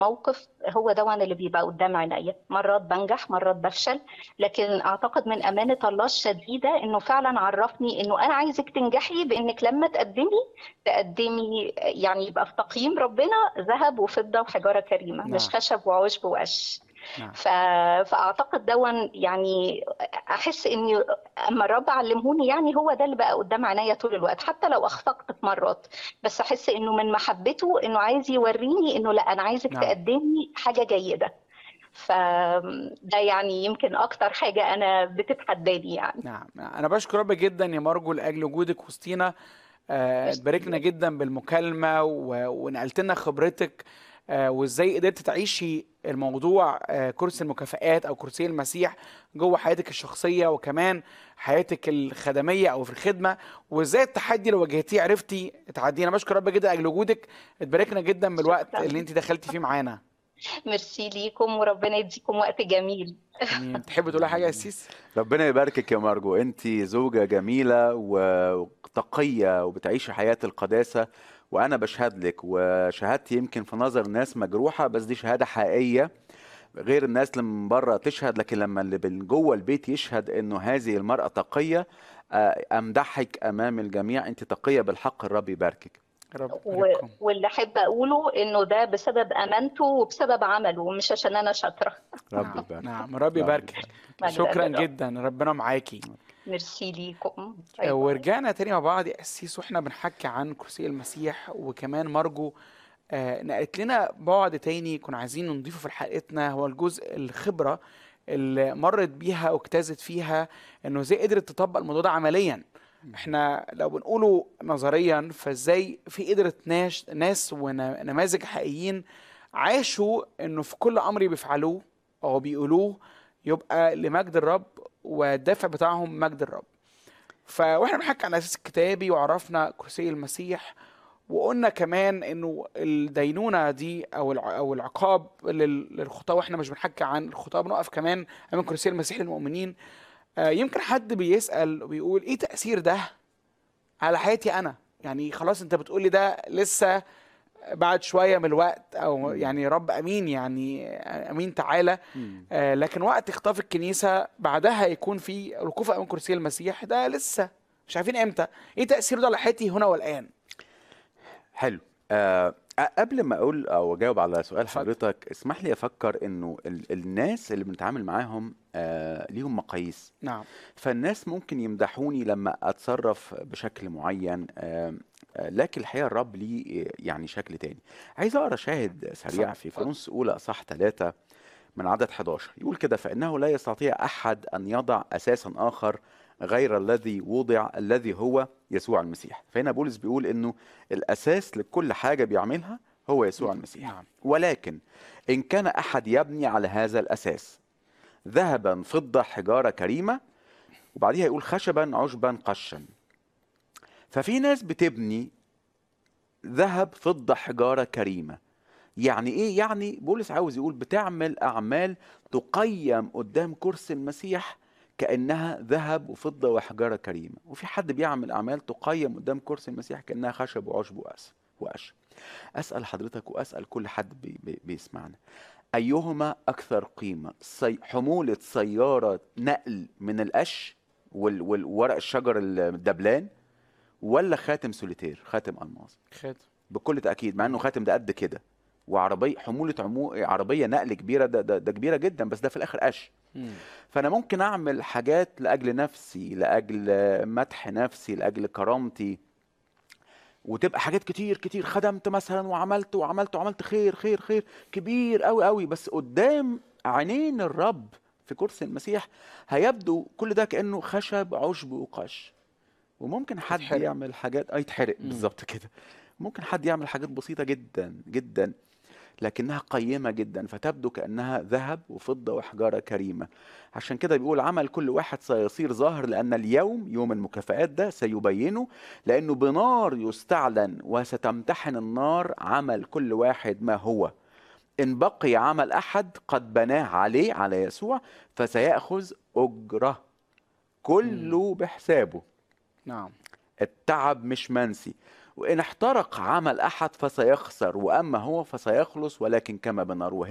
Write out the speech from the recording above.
موقف هو ده اللي بيبقى قدام عينيا مرات بنجح مرات بفشل لكن اعتقد من امانه الله الشديده انه فعلا عرفني انه انا عايزك تنجحي بانك لما تقدمي تقدمي يعني يبقى في تقييم ربنا ذهب وفضه وحجاره كريمه مش نعم خشب وعشب وقش نعم ف... فاعتقد دون يعني احس اني اما الرب علمهوني يعني هو ده اللي بقى قدام عينيا طول الوقت حتى لو اخطأت في مرات بس احس انه من محبته انه عايز يوريني انه لا انا عايزك نعم تقدمي حاجه جيده فده يعني يمكن اكتر حاجه انا بتتحداني يعني نعم انا بشكر رب جدا يا مرجو لاجل وجودك وسطينا آه، ميرسي اتباركنا جدا بالمكالمه و- ونقلت لنا خبرتك آه، وازاي قدرت تعيشي الموضوع آه، كرسي المكافآت او كرسي المسيح جوه حياتك الشخصيه وكمان حياتك الخدميه او في الخدمه وازاي التحدي اللي واجهتيه عرفتي تعديه انا بشكر رب جدا لاجل وجودك اتباركنا جدا بالوقت شكرا اللي انت دخلتي فيه معانا ميرسي ليكم وربنا يديكم وقت جميل امين تحب تقولي حاجه يا سيس ربنا يباركك يا مارجو انت زوجة جميلة وتقية وبتعيشي حياة القداسة وانا بشهد لك وشهادتي يمكن في نظر الناس مجروحة بس دي شهادة حقيقية غير الناس اللي من بره تشهد لكن لما اللي من جوه البيت يشهد انه هذه المرأة تقية آه، امدحك امام الجميع انت تقية بالحق الرب يباركك رب و- يبارككم واللي احب اقوله انه ده بسبب امانته وبسبب عمله مش عشان انا شاطره رب نعم يبارك نعم رب رب يباركك يبارك مجدا شكرا للرب جدا ربنا معاكي ميرسي ليكم آه، باي باي ورجعنا تاني مع بعض يا قسيس واحنا بنحكي عن كرسي المسيح وكمان مرجو آه، نقلت لنا بعد تاني كنا عايزين نضيفه في حلقتنا هو الجزء الخبرة اللي مرت بيها واجتازت فيها انه ازاي قدرت تطبق الموضوع ده عمليا احنا لو بنقوله نظريا فازاي في قدرت ناس ناس ونماذج حقيقيين عاشوا انه في كل امر بيفعلوه او بيقولوه يبقى لمجد الرب والدافع بتاعهم مجد الرب ف واحنا بنحكي عن الاساس الكتابي وعرفنا كرسي المسيح وقلنا كمان انه الدينونه دي او الع- او العقاب لل- للخطاه واحنا مش بنحكي عن الخطاه بنقف كمان امام كرسي المسيح للمؤمنين آه، يمكن حد بيسال وبيقول ايه تاثير ده على حياتي انا يعني خلاص انت بتقولي ده لسه بعد شويه من الوقت او مم. يعني رب امين يعني امين تعالى مم. آه، لكن وقت اختطاف الكنيسه بعدها يكون في الوقوف امام كرسي المسيح ده لسه مش عارفين امتى ايه تاثيره ده على حياتي هنا والان حلو آه قبل ما اقول او اجاوب على سؤال اتفضل حضرتك اسمح لي افكر انه ال الناس اللي بنتعامل معاهم آه ليهم مقاييس نعم فالناس ممكن يمدحوني لما اتصرف بشكل معين آه آه، لكن الحقيقه الرب ليه آه، يعني شكل تاني عايز اقرا شاهد سريع اتفضل في اتفضل كورنثوس اولى اصح ثلاثة من عدد 11 يقول كده فانه لا يستطيع احد ان يضع اساسا اخر غير الذي وضع الذي هو يسوع المسيح فهنا بولس بيقول انه الاساس لكل حاجه بيعملها هو يسوع المسيح نعم ولكن ان كان احد يبني على هذا الاساس ذهبا فضه حجاره كريمه وبعديها يقول خشبا عشبا قشا ففي ناس بتبني ذهب فضه حجاره كريمه يعني ايه يعني بولس عاوز يقول بتعمل اعمال تقيم قدام كرسي المسيح كانها ذهب وفضه وحجاره كريمه وفي حد بيعمل اعمال تقيم قدام كرسي المسيح كانها خشب وعشب وقش وقش اسال حضرتك واسال كل حد بي بي بيسمعنا ايهما اكثر قيمه سي حموله سياره نقل من القش وال- والورق الشجر الدبلان ولا خاتم سوليتير خاتم الماس خد بكل تاكيد مع انه خاتم ده قد كده وعربيه حموله عمو عربيه نقل كبيره ده, ده ده كبيره جدا بس ده في الاخر قش مم. فانا ممكن اعمل حاجات لاجل نفسي لاجل مدح نفسي لاجل كرامتي وتبقى حاجات كتير كتير خدمت مثلا وعملت وعملت وعملت خير خير خير كبير قوي قوي بس قدام عينين الرب في كرسي المسيح هيبدو كل ده كانه خشب عشب وقش وممكن حد يتحرق. يعمل حاجات اه يتحرق مم. بالظبط كده ممكن حد يعمل حاجات بسيطة جدا جدا لكنها قيمة جدا فتبدو كأنها ذهب وفضة وحجارة كريمة عشان كده بيقول عمل كل واحد سيصير ظاهر لأن اليوم يوم المكافآت ده سيبينه لأنه بنار يستعلن وستمتحن النار عمل كل واحد ما هو إن بقي عمل أحد قد بناه عليه على يسوع فسيأخذ أجره كله بحسابه نعم التعب مش منسي وإن احترق عمل أحد فسيخسر وأما هو فسيخلص ولكن كما بنار